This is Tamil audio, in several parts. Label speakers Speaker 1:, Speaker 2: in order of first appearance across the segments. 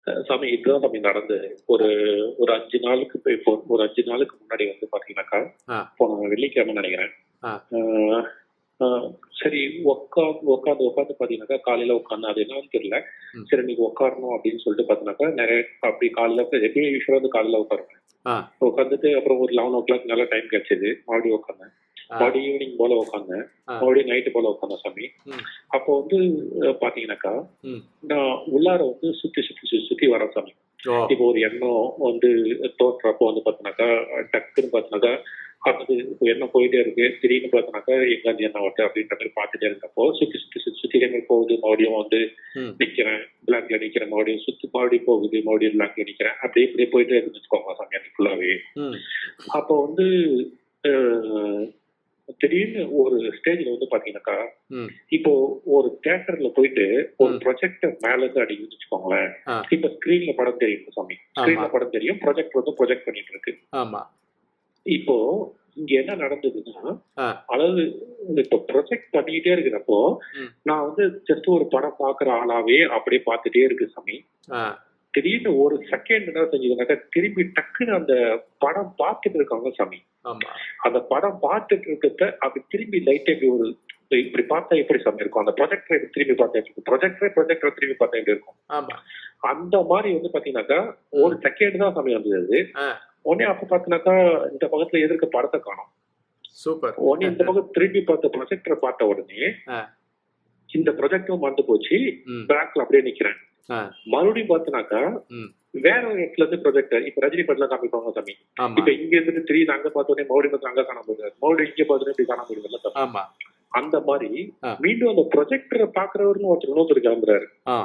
Speaker 1: அஹ் சாமி இதுதான் சாமி நடந்தது ஒரு ஒரு அஞ்சு நாளுக்கு போய் இப்போ ஒரு அஞ்சு நாளுக்கு முன்னாடி வந்து பாத்தீங்கன்னாக்கா
Speaker 2: ஆ.
Speaker 1: போன வெள்ளிக்கிழமை நினைக்கிறேன்
Speaker 2: ஆ.
Speaker 1: அஹ், அஹ், சரி உட்காந்து உட்காந்து உட்காந்து பாத்தீங்கன்னாக்கா காலையில உட்காந்து அது என்னன்னு தெரியல
Speaker 2: ம்.
Speaker 1: சரி நீங்க உட்காரணும் அப்படின்னு சொல்லிட்டு பாத்தீங்கன்னாக்கா நிறைய அப்படி காலையில எப்பயும் யூஸ்வலா வந்து காலையில உட்காருவேன்
Speaker 2: ஆ.
Speaker 1: உட்காந்துட்டு அப்புறம் ஒரு லெவன் ஓ கிளாக் நல்ல டைம் கிடைச்சது மறுபடியும் உட்காந்தேன்
Speaker 2: ஆ.
Speaker 1: மறுபடியும் ஈவினிங் போல உட்காந்தேன்
Speaker 2: ஆ.
Speaker 1: மறுபடியும் நைட்டு போல உட்காந்தேன் சாமி
Speaker 2: ம்.
Speaker 1: அப்போ வந்து அஹ், பாத்தீங்கன்னாக்கா
Speaker 2: ம்.
Speaker 1: நான் உள்ளார வந்து சுத்தி சுத்தி சுத்தி சுத்தி வரேன் சாமி
Speaker 2: ஓ
Speaker 1: இப்போ ஒரு எண்ணம் வந்து தோற்றப்போ வந்து பார்த்தீங்கன்னாக்கா டக்குன்னு பார்த்தீங்கன்னாக்கா அது எண்ணம் போயிட்டே இருக்கு திடீர்னு பார்த்தீங்கன்னாக்கா எங்க இருந்து என்ன வருது அப்படின்ற மாதிரி பார்த்துட்டே இருந்தப்போ சுத்தி சுத்தி சுத்தி சுத்தி இதே மாதிரி போகுது மறுபடியும் வந்து
Speaker 2: ம்.
Speaker 1: நிக்கிறேன் பிளாக்ல நிக்கிறேன் மறுபடியும் சுத்தி மறுபடியும் போகுது மறுபடியும் பிளாக்ல நிக்கிறேன் அப்படியே இப்படியே போயிட்டே இருந்து வச்சுக்கோங்க சாமி அது ஃபுல்லாவே
Speaker 2: ம்
Speaker 1: அப்போ வந்து அஹ், திடீர்னு ஒரு ஸ்டேஜ்ல வந்து பாத்தீங்கன்னாக்கா
Speaker 2: ம்
Speaker 1: இப்போ ஒரு தியேட்டர்ல போயிட்டு ஒரு
Speaker 2: ம்.
Speaker 1: ப்ரொஜெக்டர் மேல இருந்து அடிக்குதுன்னு வச்சுக்கோங்களேன்
Speaker 2: ஆ.
Speaker 1: இப்ப ஸ்கிரீன்ல படம் தெரியும் சாமி ஸ்கிரீன்ல படம் தெரியும் ப்ரொஜெக்ட் வந்து ப்ரொஜெக்ட் பண்ணிட்டு இருக்கு
Speaker 2: ஆமா
Speaker 1: இப்போ இங்க என்ன நடந்ததுன்னா
Speaker 2: ஆ.
Speaker 1: அதாவது இப்போ ப்ரொஜெக்ட் பண்ணிக்கிட்டே இருக்கிறப்போ
Speaker 2: ம்.
Speaker 1: நான் வந்து ஜஸ்ட் ஒரு படம் பாக்குற ஆளாவே அப்படியே பார்த்துட்டே இருக்கு சாமி
Speaker 2: ஆ
Speaker 1: திடீர்னு ஒரு செகண்ட் என்ன செஞ்சதுனாக்கா திரும்பி டக்குன்னு அந்த படம் பார்த்துட்டு இருக்காங்க சாமி
Speaker 2: ஆமா
Speaker 1: அந்த படம் பார்த்துட்டு இருக்கிறத அப்படி திரும்பி லைட்டா இப்படி ஒரு இப்படி பார்த்தா எப்படி சாமி இருக்கும் அந்த ப்ரொஜெக்டர் இப்படி திரும்பி பார்த்தா எப்படி இருக்கும் ப்ரொஜெக்டரே ப்ரொஜெக்டர் திரும்பி பார்த்தா எப்படி இருக்கும்
Speaker 2: ஆமா
Speaker 1: அந்த மாதிரி வந்து பாத்தீங்கன்னாக்கா ஒரு செகண்ட் தான் சாமி வந்தது
Speaker 2: ஆ.
Speaker 1: உடனே அப்ப பாத்தீங்கன்னாக்கா இந்த பக்கத்துல எதிர்க்க படத்தை காணும்
Speaker 2: சூப்பர்
Speaker 1: உடனே இந்த பக்கம் திரும்பி பார்த்த ப்ரொஜெக்டரை பார்த்த உடனே
Speaker 2: ஆ.
Speaker 1: இந்த ப்ரொஜெக்டும் மறந்து போச்சு
Speaker 2: ம்
Speaker 1: பேக்ல அப்படியே நிக்கிறேன்
Speaker 2: ஆ.
Speaker 1: மறுபடியும் பார்த்தனாக்கா
Speaker 2: ம்.
Speaker 1: வேற ஒரு இடத்துல இருந்து ப்ரொஜெக்டர் இப்ப ரஜினி படத்துல காமிப்பாங்க சாமி
Speaker 2: ஆமா
Speaker 1: இப்ப இங்க இருந்துட்டு திடீர்னு அங்க பார்த்தோன்னே மறுபடியும் பார்த்து அங்க காணாம போயிடுறாரு மறுபடியும் இங்க பார்த்தோன்னே இப்படி காணாம போயிடுதுல்ல சாமி
Speaker 2: ஆமா
Speaker 1: அந்த மாதிரி
Speaker 2: ஆ.
Speaker 1: மீண்டும் அந்த ப்ரொஜெக்டரை பாக்குறவர்னு ஒருத்தர் இன்னொருத்தர் கிளம்புறாரு
Speaker 2: ஆ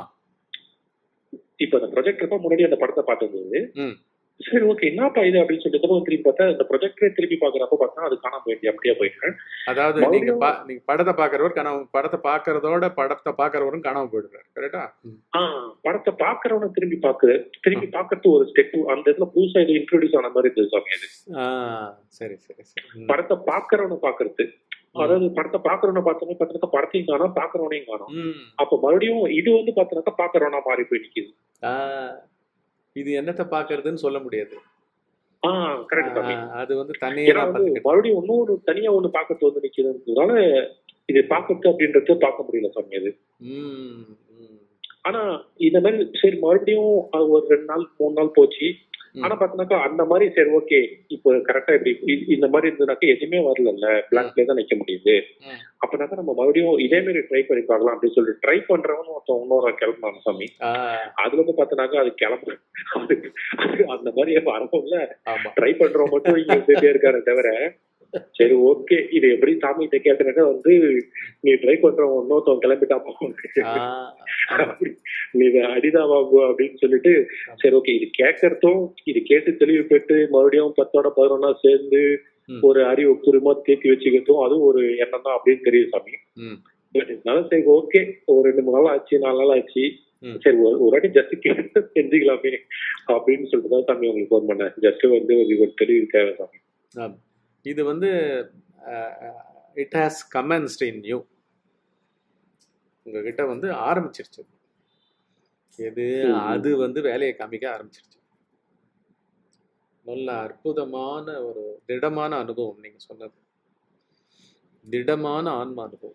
Speaker 1: இப்ப அந்த ப்ரொஜெக்டர் தான் முன்னாடி அந்த படத்தை பார்த்தது
Speaker 2: ம்
Speaker 1: சரி ஓகே என்னப்பா இது அப்படின்னு சொல்லிட்டு திரும்ப திரும்பி பார்த்தா இந்த ப்ரொஜெக்டரே திரும்பி பாக்குறப்ப பார்த்தா அது காணாம போயிட்டு அப்படியே போயிட்டேன்
Speaker 2: அதாவது நீங்க
Speaker 1: மறுபடியும்
Speaker 2: பா நீங்க படத்தை பாக்குறவர் காணாம படத்தை பாக்குறதோட படத்தை பாக்குறவரும் காணாம போயிடுறாரு கரெக்டா
Speaker 1: ஆஹ் படத்தை பாக்குறவன திரும்பி பாக்கு திரும்பி பாக்குறது ஒரு ஸ்டெப் அந்த இடத்துல புதுசா இது இன்ட்ரோடியூஸ் ஆன மாதிரி இருந்தது சாமி அது
Speaker 2: ஆ சரி சரி சரி ம்.
Speaker 1: படத்தை பாக்குறவன பாக்குறது அதாவது படத்தை பாக்குறவன பார்த்தோம்னா பார்த்தா படத்தையும் காணும் பாக்குறவனையும் காணும்
Speaker 2: ம்
Speaker 1: அப்ப மறுபடியும் இது வந்து பார்த்தோம்னாக்கா பாக்குறவனா மாறி போய் நிக்குது
Speaker 2: ஆ, இது என்னத்தை பாக்குறதுன்னு சொல்ல முடியாது
Speaker 1: ஆஹ் கரெக்ட் சாமி
Speaker 2: ஆ, அது வந்து தனியா
Speaker 1: ஏன்னா வந்து
Speaker 2: பார்த்துக்கிட்டு
Speaker 1: மறுபடியும் இன்னொரு தனியா ஒண்ணு பாக்கிறது வந்து நிக்கிறதுனால இது பாக்குறது அப்படின்றது பார்க்க முடியல சாமி அது
Speaker 2: ம் ம்
Speaker 1: ஆனா இந்த மாதிரி சரி மறுபடியும் அது ஒரு ரெண்டு நாள் மூணு நாள் போச்சு
Speaker 2: ம்.
Speaker 1: ஆனா பாத்தீங்கன்னாக்கா அந்த மாதிரி சரி ஓகே இப்போ கரெக்டா இப்படி இ- இந்த மாதிரி இருந்ததுனாக்கா எதுவுமே வரல பிளாக்ல தான் நிக்க முடியுது
Speaker 2: ம்.
Speaker 1: அப்பனாக்கா நம்ம மறுபடியும் இதே மாதிரி ட்ரை பண்ணி பார்க்கலாம் அப்படின்னு சொல்லிட்டு ட்ரை பண்றவன் ஒருத்தன் இன்னொரு கிளம்புனாங்க சாமி
Speaker 2: ஆ,
Speaker 1: அதுல இருந்து பாத்தனாக்கா அது கிளம்பு அது அது அந்த மாதிரி வரவும்ல
Speaker 2: ஆமா
Speaker 1: ட்ரை பண்றவன் மட்டும் இங்க இருந்துட்டே இருக்காரு தவிர சரி ஓகே இது எப்படி சாமி கிட்ட கேட்டனாக்கா வந்து நீ ட்ரை பண்றவன் இன்னொருத்தவன் கிளம்பிட்டா போகும்
Speaker 2: ஆ,
Speaker 1: நீ இதை அடிதா வாங்கு அப்படின்னு சொல்லிட்டு சரி ஓகே இது கேட்கறதும் இது கேட்டு தெளிவு பெற்று மறுபடியும் பத்தோட பதினொன்னா சேர்ந்து
Speaker 2: ம்.
Speaker 1: ஒரு அறிவு பூர்வமா தேத்தி வச்சுக்கிறதும் அதுவும் ஒரு எண்ணம் தான் அப்படின்னு தெரியும் சாமி
Speaker 2: ம்
Speaker 1: பட் இருந்தாலும் சரி ஓகே ஒரு ரெண்டு மூணு நாள் ஆச்சு நாலு நாள் ஆச்சு
Speaker 2: ம்.
Speaker 1: சரி ஒரு ஒரு வாட்டி ஜஸ்ட் கேட்டு தெரிஞ்சுக்கலாமே அப்படின்னு சொல்லிட்டு தான் சாமி உங்களுக்கு ஃபோன் பண்ணேன் ஜஸ்ட் வந்து ஒரு ஒரு தெளிவு தேவை சாமி
Speaker 2: ஆமா. இது வந்து it has commenced in you உங்ககிட்ட வந்து ஆரம்பிச்சிருச்சு எது
Speaker 1: ம்.
Speaker 2: அது வந்து வேலையை காமிக்க ஆரம்பிச்சிருச்சு நல்ல அற்புதமான ஒரு திடமான அனுபவம் நீங்க சொன்னது திடமான ஆன்ம அனுபவம்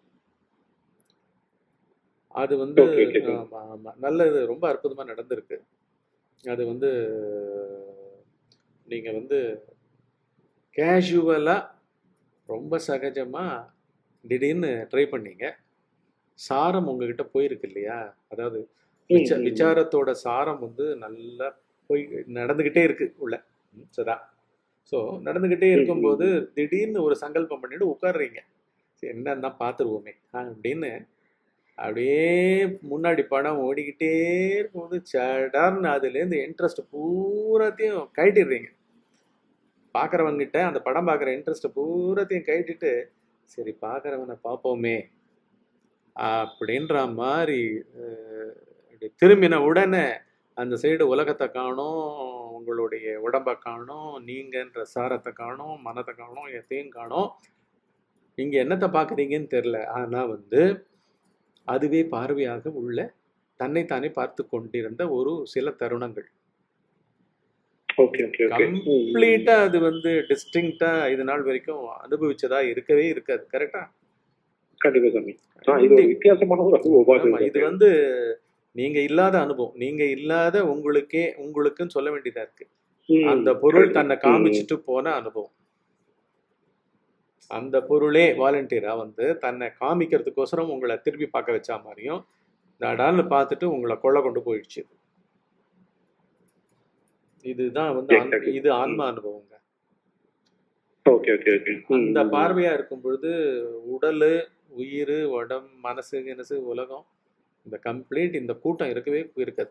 Speaker 2: அது வந்து
Speaker 1: Okay, okay, okay.
Speaker 2: ஆமா ஆமா நல்லது ரொம்ப அற்புதமா நடந்திருக்கு அது வந்து நீங்க வந்து கேஷுவலா ரொம்ப சகஜமா திடீர்னு ட்ரை பண்ணீங்க சாரம் உங்ககிட்ட போயிருக்கு இல்லையா அதாவது விச்ச-
Speaker 1: ம், ம்.
Speaker 2: விசாரத்தோட சாரம் வந்து நல்லா போய் நடந்துகிட்டே இருக்கு உள்ள ம், சதா ஸோ நடந்துகிட்டே இருக்கும்போது திடீர்னு ஒரு சங்கல்பம் பண்ணிட்டு உட்கார்றீங்க சரி என்னன்னா பார்த்துருவோமே அப்படின்னு அப்படியே முன்னாடி படம் ஓடிக்கிட்டே இருக்கும்போது சடார்னு அதுலேருந்து இன்ட்ரெஸ்ட் பூராத்தையும் கைட்டிடுறீங்க பார்க்குறவங்கிட்ட அந்த படம் பார்க்குற இன்ட்ரெஸ்ட்டை பூராத்தையும் கைட்டிட்டு சரி பார்க்குறவனை பார்ப்போமே அப்படின்ற மாதிரி அஹ், இப்படி திரும்பின உடனே அந்த சைடு உலகத்தை காணும் உங்களுடைய உடம்பை காணும் நீங்கன்ற சாரத்தை காணும் மனத்தை காணும் எதையும் காணும் நீங்க என்னத்தை பார்க்குறீங்கன்னு தெரில ஆனா வந்து அதுவே பார்வையாக உள்ள தன்னைத்தானே பார்த்து கொண்டிருந்த ஒரு சில தருணங்கள்
Speaker 1: ஓகே ஓகே ஓகே
Speaker 2: கம்ப்ளீட்டா அது வந்து டிஸ்டிங்டா இது நாள் வரைக்கும் அனுபவிச்சதா இருக்கவே இருக்காது கரெக்டா
Speaker 1: கண்டிப்பா சாமி ஆ, இது ஒரு வித்தியாசமான ஒரு அனுபவம்
Speaker 2: ஆமா இது வந்து நீங்க இல்லாத அனுபவம் நீங்க இல்லாத உங்களுக்கே உங்களுக்குன்னு சொல்ல வேண்டியதா இருக்கு அந்த பொருள் தன்னை காமிச்சிட்டு போன அனுபவம் அந்த பொருளே வாலண்டியரா வந்து தன்னை காமிக்கிறதுக்கோசரம் உங்களை திருப்பி பார்க்க வச்சா மாதிரியும் நடான்னு பார்த்துட்டு உங்களை கொள்ள கொண்டு போயிடுச்சு இதுதான் வந்து ஆன்ம-
Speaker 1: Exactly.
Speaker 2: இது ஆன்ம அனுபவங்க
Speaker 1: ஓகே ஓகே ஓகே
Speaker 2: அந்த பார்வையா இருக்கும் பொழுது உடல் உயிர் உடம் மனசு கினசு உலகம் இந்த கம்ப்ளீட் இந்த கூட்டம் இருக்கவே இருக்காது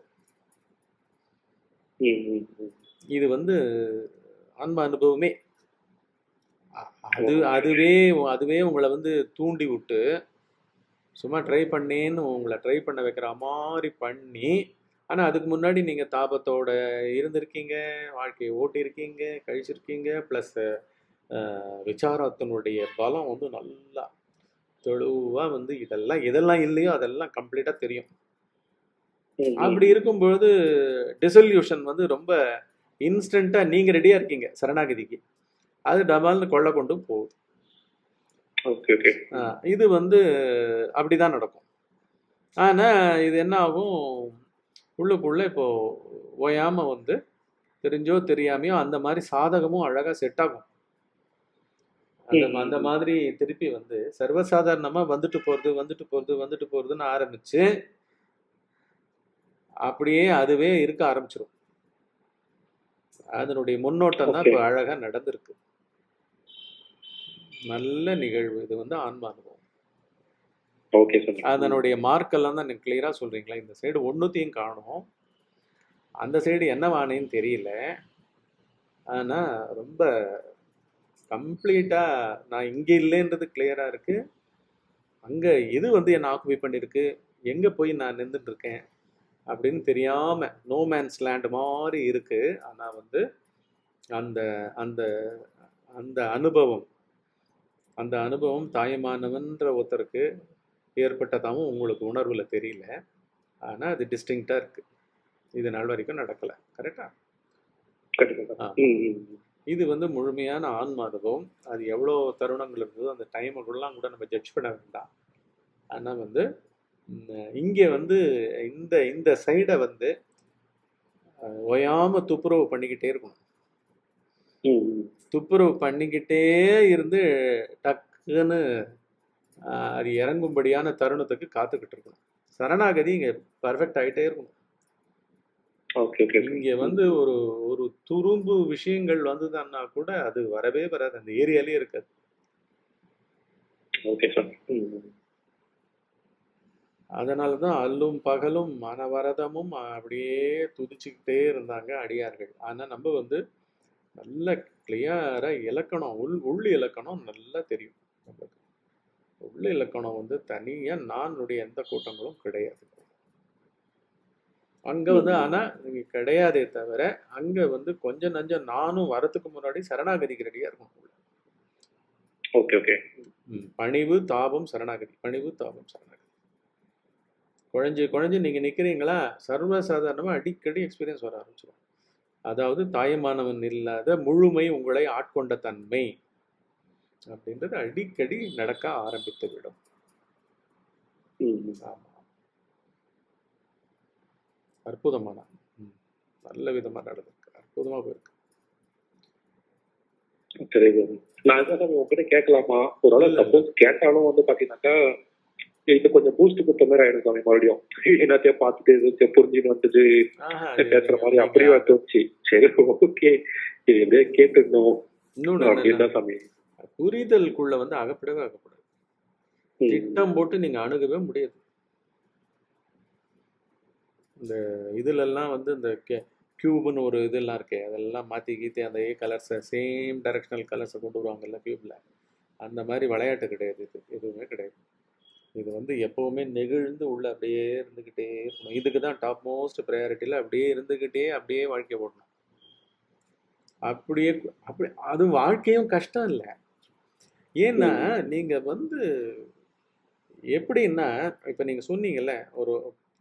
Speaker 2: இது வந்து ஆன்ம அனுபவமே அ- அது அதுவே அதுவே உங்களை வந்து தூண்டி விட்டு சும்மா ட்ரை பண்ணேன்னு உங்களை ட்ரை பண்ண வைக்கிற மாதிரி பண்ணி ஆனால் அதுக்கு முன்னாடி நீங்கள் தாபத்தோட இருந்திருக்கீங்க வாழ்க்கையை ஓட்டியிருக்கீங்க கழிச்சிருக்கீங்க ப்ளஸ் விசாரத்தினுடைய பலம் வந்து நல்லா தெளிவாக வந்து இதெல்லாம் எதெல்லாம் இல்லையோ அதெல்லாம் கம்ப்ளீட்டாக தெரியும் அப்படி இருக்கும்பொழுது டிசல்யூஷன் வந்து ரொம்ப இன்ஸ்டண்ட்டாக நீங்கள் ரெடியாக இருக்கீங்க சரணாகதிக்கு அது டபால்னு கொள்ள கொண்டு போகுது
Speaker 1: ஓகே ஓகே
Speaker 2: ஆ, இது வந்து அப்படிதான் நடக்கும் ஆனால் இது என்ன ஆகும் உள்ளுக்குள்ள இப்போ ஓயாம வந்து தெரிஞ்சோ தெரியாமையோ அந்த மாதிரி சாதகமும் அழகா செட் ஆகும் அந்த
Speaker 1: ம்.
Speaker 2: அந்த மாதிரி திருப்பி வந்து சர்வசாதாரணமா வந்துட்டு போறது வந்துட்டு போறது வந்துட்டு போறதுன்னு ஆரம்பிச்சு அப்படியே அதுவே இருக்க ஆரம்பிச்சிடும் அதனுடைய முன்னோட்டம் தான்
Speaker 1: Okay.
Speaker 2: இப்போ அழகா நடந்திருக்கு நல்ல நிகழ்வு இது வந்து ஆன்ம அனுபவம்
Speaker 1: ஓகே சாமி
Speaker 2: அதனுடைய மார்க்கெல்லாம் தான் எனக்கு கிளியரா சொல்றீங்களா இந்த சைடு ஒன்றுத்தையும் காணும் அந்த சைடு என்னவானேன்னு தெரியல ஆனா ரொம்ப கம்ப்ளீட்டா நான் இங்க இல்லைன்றது கிளியரா இருக்கு அங்க எது வந்து என்ன ஆக்குபை பண்ணிருக்கு எங்க போய் நான் நின்றுட்டு இருக்கேன் அப்படின்னு தெரியாம நோ மேன்ஸ் லேண்ட் மாதிரி இருக்கு ஆனா வந்து அந்த அந்த அந்த அனுபவம் அந்த அனுபவம் தாயமானவன்ற ஒருத்தருக்கு ஏற்பட்டதாகவும் உங்களுக்கு உணர்வுல தெரியல ஆனா அது டிஸ்டிங்டா இருக்கு இது நாள் வரைக்கும் நடக்கல கரெக்டா
Speaker 1: கண்டிப்பா
Speaker 2: ஆ.
Speaker 1: ம், ம், ம்.
Speaker 2: இது வந்து முழுமையான ஆன்ம அனுபவம் அது எவ்வளோ தருணங்கள் இருந்ததோ அந்த டைமுக்குள்ளலாம் கூட நம்ம ஜட்ஜ் பண்ண வேண்டாம் ஆனால் வந்து ம், இங்கே வந்து இந்த இந்த சைடை வந்து அஹ், ஓயாம துப்புரவு பண்ணிக்கிட்டே இருக்கணும்
Speaker 1: ம், ம்.
Speaker 2: துப்புரவு பண்ணிக்கிட்டே இருந்து டக்குன்னு ஆஹ், அது இறங்கும்படியான தருணத்துக்கு காத்துக்கிட்டு இருக்கணும் சரணாகதி இங்கே பர்ஃபெக்ட் ஆகிட்டே இருக்கணும்
Speaker 1: ஓகே ஓகே ஓகே.
Speaker 2: இங்கே வந்து ஒரு ஒரு துரும்பு விஷயங்கள் வந்ததுன்னா கூட அது வரவே வராது அந்த ஏரியாலே இருக்காது
Speaker 1: ஓகே சாமி ம், ம்.
Speaker 2: அதனால தான் அல்லும் பகலும் மனவரதமும் அப்படியே துதிச்சுக்கிட்டே இருந்தாங்க அடியார்கள் ஆனால் நம்ம வந்து நல்ல கிளியராக இலக்கணம் உள் உள் இலக்கணம் நல்லா தெரியும் நம்மளுக்கு உள் இலக்கணம் வந்து தனியாக நானுடைய எந்த கூட்டங்களும் கிடையாது அங்கே வந்து ஆனால் இங்கே கிடையாதே தவிர அங்கே வந்து கொஞ்சம் நஞ்சம் நானும் வரத்துக்கு முன்னாடி சரணாகதிக்கு ரெடியாக இருக்கும்
Speaker 1: ஓகே ஓகே
Speaker 2: ம், பணிவு தாபம் சரணாகதி பணிவு தாபம் சரணாகதி குழஞ்சு குழஞ்சு நீங்கள் நிற்கிறீங்களா சர்வசாதாரணமாக அடிக்கடி எக்ஸ்பீரியன்ஸ் வர ஆரம்பிச்சிடும் அதாவது தாயமானவன் இல்லாத முழுமை உங்களை ஆட்கொண்ட தன்மை அப்படின்றது அடிக்கடி நடக்க ஆரம்பித்து விடும்
Speaker 1: ம், ம்.
Speaker 2: ஆமாம் அற்புதமான ம், நல்ல விதமாக நடந்திருக்கு அற்புதமாக போயிருக்கு
Speaker 1: சரி சாமி. நான் இதான் சாமி உங்ககிட்ட கேட்கலாமா ஒரு
Speaker 2: இல்ல,
Speaker 1: ஆள்
Speaker 2: இல்ல.
Speaker 1: சப்போஸ் கேட்டாலும் வந்து பாத்தீங்கன்னாக்கா இது கொஞ்சம் பூஸ்ட் கொடுத்த மாதிரி ஆயிடும் சாமி மறுபடியும் என்னத்தையும் பார்த்துட்டு இது புரிஞ்சுன்னு வந்தது
Speaker 2: ஆஹா,
Speaker 1: பேசுற மாதிரி
Speaker 2: நீங்க-
Speaker 1: அப்படியே தோணுச்சு சரி ஓகே இது எப்படியே கேட்டுருந்தோம்
Speaker 2: இன்னொன்னு
Speaker 1: அப்படின்னு
Speaker 2: என்னன்னா,
Speaker 1: தான் சாமி
Speaker 2: புரிதலுக்குள்ள வந்து அகப்படவே அகப்படாது
Speaker 1: ம்.
Speaker 2: திட்டம் போட்டு நீங்க அணுகவே முடியாது இந்த இதுலெல்லாம் வந்து இந்த கியூப்னு ஒரு இதெல்லாம் இருக்கே அதெல்லாம் மாற்றி கீத்தி அந்த ஏ கலர்ஸை சேம் டைரக்ஷனல் கலர்ஸை கொண்டு வருவாங்கல்ல கியூப்ல அந்த மாதிரி விளையாட்டு கிடையாது இது எதுவுமே கிடையாது இது வந்து எப்பவுமே நெகிழ்ந்து உள்ள அப்படியே இருந்துக்கிட்டே இருக்கணும் இதுக்கு தான் டாப் மோஸ்ட் ப்ரையாரிட்டியில் அப்படியே இருந்துக்கிட்டே அப்படியே வாழ்க்கை ஓடணும் அப்படியே கு- அப்படி அது வாழ்க்கையும் கஷ்டம் இல்லை ஏன்னா நீங்க வந்து எப்படின்னா இப்ப நீங்க சொன்னீங்கல்ல ஒரு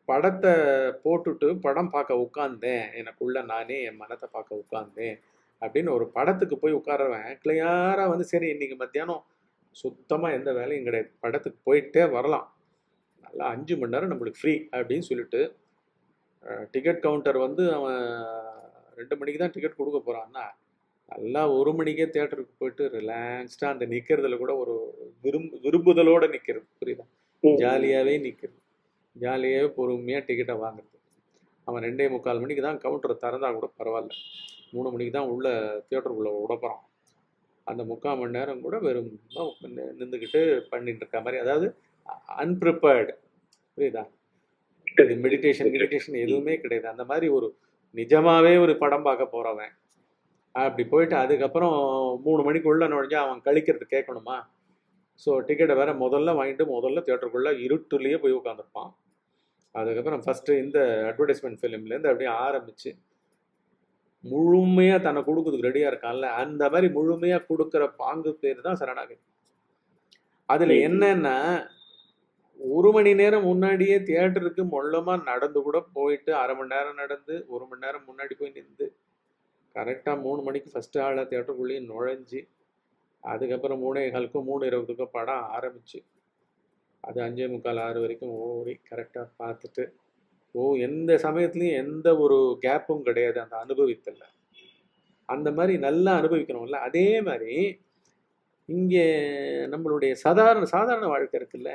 Speaker 2: படத்தை போட்டுட்டு படம் பார்க்க உட்காந்தேன் எனக்குள்ள நானே என் மனத்தை பார்க்க உட்காந்தேன் அப்படின்னு ஒரு படத்துக்கு போய் உட்காருவேன் கிளியராக வந்து சரி இன்னைக்கு மத்தியானம் சுத்தமாக எந்த வேலையும் கிடையாது படத்துக்கு போயிட்டே வரலாம் நல்லா அஞ்சு மணி நேரம் நம்மளுக்கு ஃப்ரீ அப்படின்னு சொல்லிட்டு டிக்கெட் கவுண்டர் வந்து அவன் ரெண்டு மணிக்கு தான் டிக்கெட் கொடுக்க போகிறான்னா நல்லா ஒரு மணிக்கே தேட்டருக்கு போயிட்டு ரிலாக்ஸ்டாக அந்த நிற்கிறதுல கூட ஒரு விரும்பு விரும்புதலோடு நிற்கிறது புரியுதா
Speaker 1: ம்.
Speaker 2: ஜாலியாகவே நிற்கிறது ஜாலியாகவே பொறுமையாக டிக்கெட்டை வாங்குறது அவன் ரெண்டே முக்கால் மணிக்கு தான் கவுண்டரை திறந்தா கூட பரவாயில்ல மூணு மணிக்கு தான் உள்ள தியேட்டருக்குள்ளே விடப்போகிறான் அந்த முக்கால் மணி நேரம் கூட வெறும் நின்றுக்கிட்டு பண்ணிட்டு இருக்க மாதிரி அதாவது அன்ப்ரிப்பேர்டு புரியுதா இது மெடிடேஷன் மெடிடேஷன் எதுவுமே கிடையாது அந்த மாதிரி ஒரு நிஜமாவே ஒரு படம் பார்க்க போறவன் அப்படி போயிட்டு அதுக்கப்புறம் மூணு மணிக்குள்ள நுழைஞ்சா அவன் கழிக்கிறது கேட்கணுமா ஸோ டிக்கெட்டை வேற முதல்ல வாங்கிட்டு முதல்ல தியேட்டருக்குள்ள இருட்டுலேயே போய் உட்காந்துருப்பான் அதுக்கப்புறம் ஃபஸ்ட்டு இந்த அட்வர்டைஸ்மெண்ட் ஃபிலிம்லேருந்து அப்படியே ஆரம்பிச்சு முழுமையாக தன்னை கொடுக்குறதுக்கு ரெடியாக இருக்கான்ல அந்த மாதிரி முழுமையாக கொடுக்குற பாங்கு பேர் தான் சரணாகதி அதில்
Speaker 1: ம்.
Speaker 2: என்னன்னா ஒரு மணி நேரம் முன்னாடியே தியேட்டருக்கு மொள்ளமாக நடந்து கூட போயிட்டு அரை மணி நேரம் நடந்து ஒரு மணி நேரம் முன்னாடி போய் நின்று கரெக்டாக மூணு மணிக்கு ஃபஸ்ட்டு ஆளாக தியேட்டருக்குள்ளேயே நுழைஞ்சு அதுக்கப்புறம் மூணே காலுக்கும் மூணு இருபதுக்கும் படம் ஆரம்பிச்சு அது அஞ்சே முக்கால் ஆறு வரைக்கும் ஓடி கரெக்டாக பார்த்துட்டு ஓ எந்த சமயத்துலையும் எந்த ஒரு கேப்பும் கிடையாது அந்த அனுபவித்தல்ல அந்த மாதிரி நல்லா அனுபவிக்கணும்ல அதே மாதிரி இங்கே நம்மளுடைய சாதாரண சாதாரண வாழ்க்கை இருக்குல்ல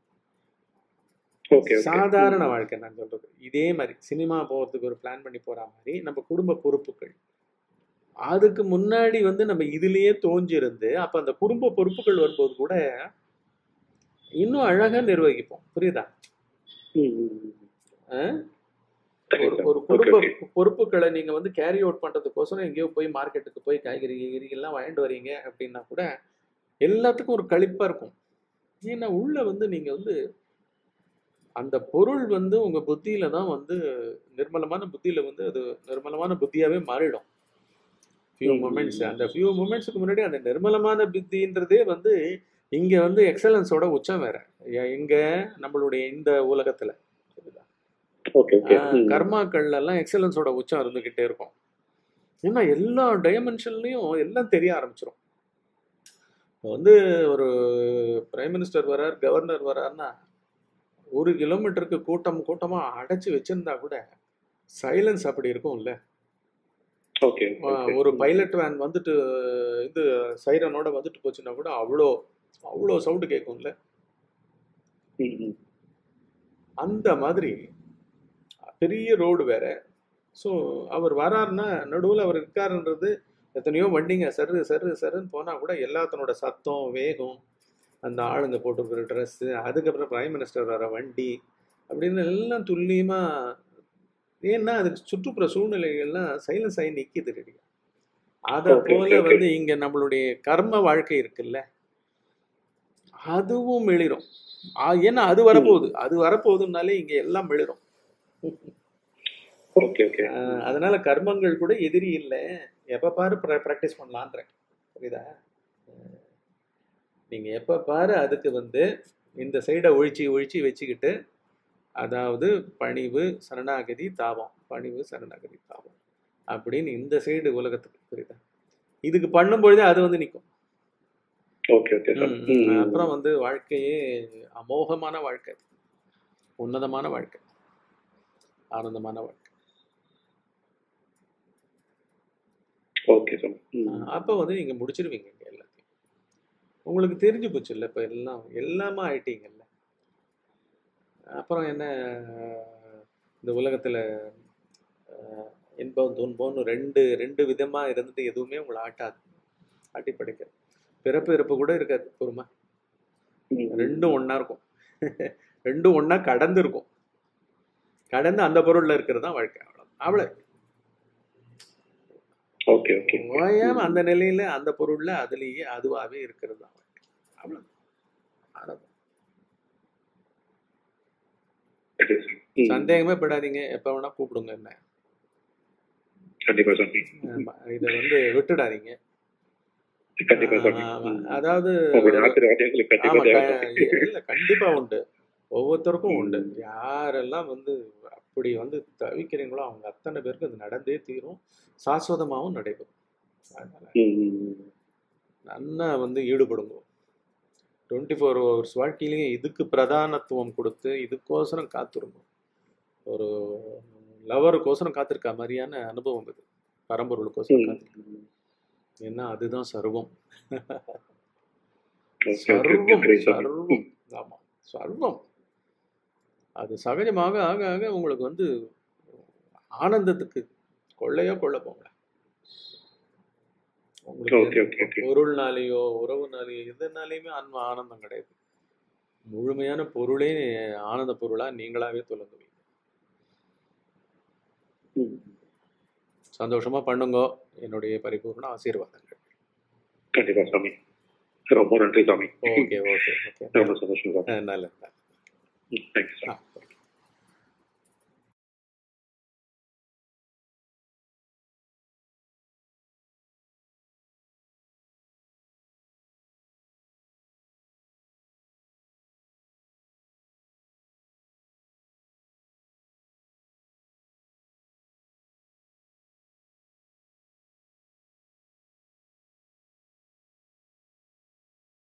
Speaker 1: ஓகே
Speaker 2: சாதாரண வாழ்க்கை நான் சொல்றது இதே மாதிரி சினிமா போகிறதுக்கு ஒரு பிளான் பண்ணி போற மாதிரி நம்ம குடும்ப பொறுப்புகள் அதுக்கு முன்னாடி வந்து நம்ம இதுலயே தோஞ்சிருந்து அப்ப அந்த குடும்ப பொறுப்புகள் வரும்போது கூட இன்னும் அழகா நிர்வகிப்போம் புரியுதா ஆ? ஒரு ஒரு குடும்ப பொறுப்புகளை நீங்க வந்து கேரி அவுட் பண்றதுக்கோசரம் எங்கேயோ போய் மார்க்கெட்டுக்கு போய் காய்கறி கீகறி எல்லாம் வாங்கிட்டு வரீங்க அப்படின்னா கூட எல்லாத்துக்கும் ஒரு களிப்பா இருக்கும் ஏன்னா உள்ள வந்து நீங்க வந்து அந்த பொருள் வந்து உங்க புத்தியில தான் வந்து நிர்மலமான புத்தியில வந்து அது நிர்மலமான புத்தியாவே மாறிடும் ஃபியூ
Speaker 1: ம்.
Speaker 2: மூமெண்ட்ஸ் அந்த ஃபியூ மூமெண்ட்ஸுக்கு முன்னாடி அந்த நிர்மலமான புத்தின்றதே வந்து இங்க வந்து எக்ஸலன்ஸோட உச்சம் வேற எ- எங்க நம்மளுடைய இந்த உலகத்துல புரியுதா?
Speaker 1: ஓகே ஓகே
Speaker 2: ஆஹ் கர்மாக்கள்ல எல்லாம் எக்ஸலன்ஸோட உச்சம் இருந்துகிட்டே இருக்கும் ஏன்னா எல்லா டைமென்ஷன்லயும் எல்லாம் தெரிய ஆரம்பிச்சிடும் இப்போ வந்து ஒரு பிரைம் மினிஸ்டர் வரார் கவர்னர் வரார்னா ஒரு கிலோமீட்டருக்கு கூட்டம் கூட்டமா அடைச்சு வச்சிருந்தா கூட சைலன்ஸ் அப்படி இருக்கும்ல
Speaker 1: ஓகே
Speaker 2: ஆஹ் ஒரு பைலட் வேன் வந்துட்டு இது சைரனோட வந்துட்டு போச்சுன்னா கூட அவ்வளோ அவ்வளோ சவுண்டு கேட்கும்ல அந்த மாதிரி பெரிய ரோடு வேற ஸோ அவர் வராருன்னா நடுவில் அவர் இருக்காருன்றது எத்தனையோ வண்டிங்க சரு சரு சருன்னு போனால் கூட எல்லாத்தனோட சத்தம் வேகம் அந்த ஆளுங்க போட்டிருக்கிற ட்ரெஸ்ஸு அதுக்கப்புறம் பிரைம் மினிஸ்டர் வர வண்டி அப்படின்னு எல்லாம் துல்லியமாக ஏன்னா அதுக்கு சுற்றுப்புற சூழ்நிலைகள்லாம் சைலன்ஸ் ஆகி நிற்கிது ரெடியா அதை
Speaker 1: Okay,
Speaker 2: போல
Speaker 1: okay, okay.
Speaker 2: வந்து இங்கே நம்மளுடைய கர்ம வாழ்க்கை இருக்குல்ல அதுவும் மிளிரும் ஆ, ஏன்னா அது வரப்போகுது அது வரப்போகுதுனாலே இங்க எல்லாம் மிளிரும்
Speaker 1: ஓகே ஓகே
Speaker 2: ஆஹ் அதனால கர்மங்கள் கூட எதிரி இல்லை எப்ப பாரு ப்ராக்டிஸ் பண்ணலான்றேன் புரியுதா ஆஹ் நீங்க எப்ப பாரு அதுக்கு வந்து இந்த சைடை ஒழிச்சு ஒழிச்சு வச்சுக்கிட்டு அதாவது பணிவு சரணாகதி தாபம் பணிவு சரணாகதி தாபம் அப்படின்னு இந்த சைடு உலகத்துக்கு புரியுதா இதுக்கு பண்ணும்பொழுதே அது வந்து நிற்கும்
Speaker 1: ஓகே ஓகே சார்
Speaker 2: ம், ம். அப்புறம் வந்து வாழ்க்கையே அமோகமான வாழ்க்கை உன்னதமான வாழ்க்கை ஆனந்தமான வாழ்க்கை
Speaker 1: ஓகே சார்
Speaker 2: அஹ் அப்ப வந்து நீங்க முடிச்சிருவீங்க இங்க எல்லாத்தையும் உங்களுக்கு தெரிஞ்சு போச்சு இல்ல இப்ப எல்லாம் எல்லாமே ஆயிட்டீங்கல்ல அப்புறம் என்ன அஹ், இந்த உலகத்துல அஹ், இன்பம் துன்பம்னு ரெண்டு ரெண்டு விதமா இருந்துட்டு எதுவுமே உங்களை ஆட்டாது ஆட்டி படைக்காது பிறப்பு இறப்பு கூட இருக்காது பொறுமை ரெண்டும் ஒண்ணா இருக்கும் ரெண்டும் ஒண்ணா கடந்து இருக்கும் கடந்து அந்த பொருள்ல இருக்கிறது தான் வாழ்க்கை அவ்வளவு அவ்வளவு
Speaker 1: ஓகே ஓகே
Speaker 2: ஓயாம அந்த நிலையில அந்த பொருள்ல அதுலயே அதுவாவே இருக்கிறது தான் வாழ்க்கை அவ்வளவு அவ்வளவுதான். சந்தேகமே படாதீங்க எப்ப வேணா கூப்பிடுங்க என்ன
Speaker 1: கண்டிப்பா சார்
Speaker 2: ஆமா, இதை வந்து விட்டுடாதீங்க
Speaker 1: கண்டிப்பா சார்
Speaker 2: ஆமா, அதாவது
Speaker 1: உங்களுடைய ஆசிரியர் வாக்கியங்களுக்கு
Speaker 2: ஆமா
Speaker 1: கண்டிப்பா தேவை
Speaker 2: க- இல்ல கண்டிப்பா உண்டு ஒவ்வொருத்தருக்கும் உண்டு
Speaker 1: ம்.
Speaker 2: யாரெல்லாம் வந்து அப்படி வந்து தவிக்கிறீங்களோ அவங்க அத்தனை பேருக்கு அது நடந்தே தீரும் சாஸ்வதமாகவும் நடைபெறும் அதனால
Speaker 1: ம்.
Speaker 2: நல்லா வந்து ஈடுபடுங்க டுவெண்ட்டி ஃபோர் ஹவர்ஸ் வாழ்க்கையிலேயே இதுக்கு பிரதானத்துவம் கொடுத்து இதுக்கோசரம் காத்திருங்க ஒரு லவருக்கோசரம் காத்திருக்க மாதிரியான அனுபவம் இது பரம்பொருளுக்கோசரம்
Speaker 1: ம்.
Speaker 2: காத்திருக்க ஏன்னா அதுதான் சர்வம்
Speaker 1: Okay, okay, okay,
Speaker 2: சர்வம்
Speaker 1: great, Swami.
Speaker 2: சர்வம் ஆமா சர்வம் அது சகஜமாக ஆக ஆக உங்களுக்கு வந்து ஆனந்தத்துக்கு கொள்ளையோ கொள்ள போங்க
Speaker 1: Okay, okay,
Speaker 2: உங்களுக்கு
Speaker 1: okay.
Speaker 2: பொருள்னாலேயோ உறவுனாலேயோ எதுனாலையுமே ஆன்ம ஆனந்தம் கிடையாது முழுமையான பொருளே ஆனந்த பொருளா நீங்களாவே தொடங்குவீங்க
Speaker 1: ம்.
Speaker 2: சந்தோஷமா பண்ணுங்க என்னுடைய பரிபூர்ண ஆசீர்வாதங்கள்
Speaker 1: கண்டிப்பா சாமி ரொம்ப நன்றி சாமி
Speaker 2: ஓகே ஓகே ஓகே
Speaker 1: ரொம்ப சந்தோஷம் சாமி
Speaker 2: நல்லது
Speaker 1: தேங்க்யூ சாமி
Speaker 2: ஆ ஓகே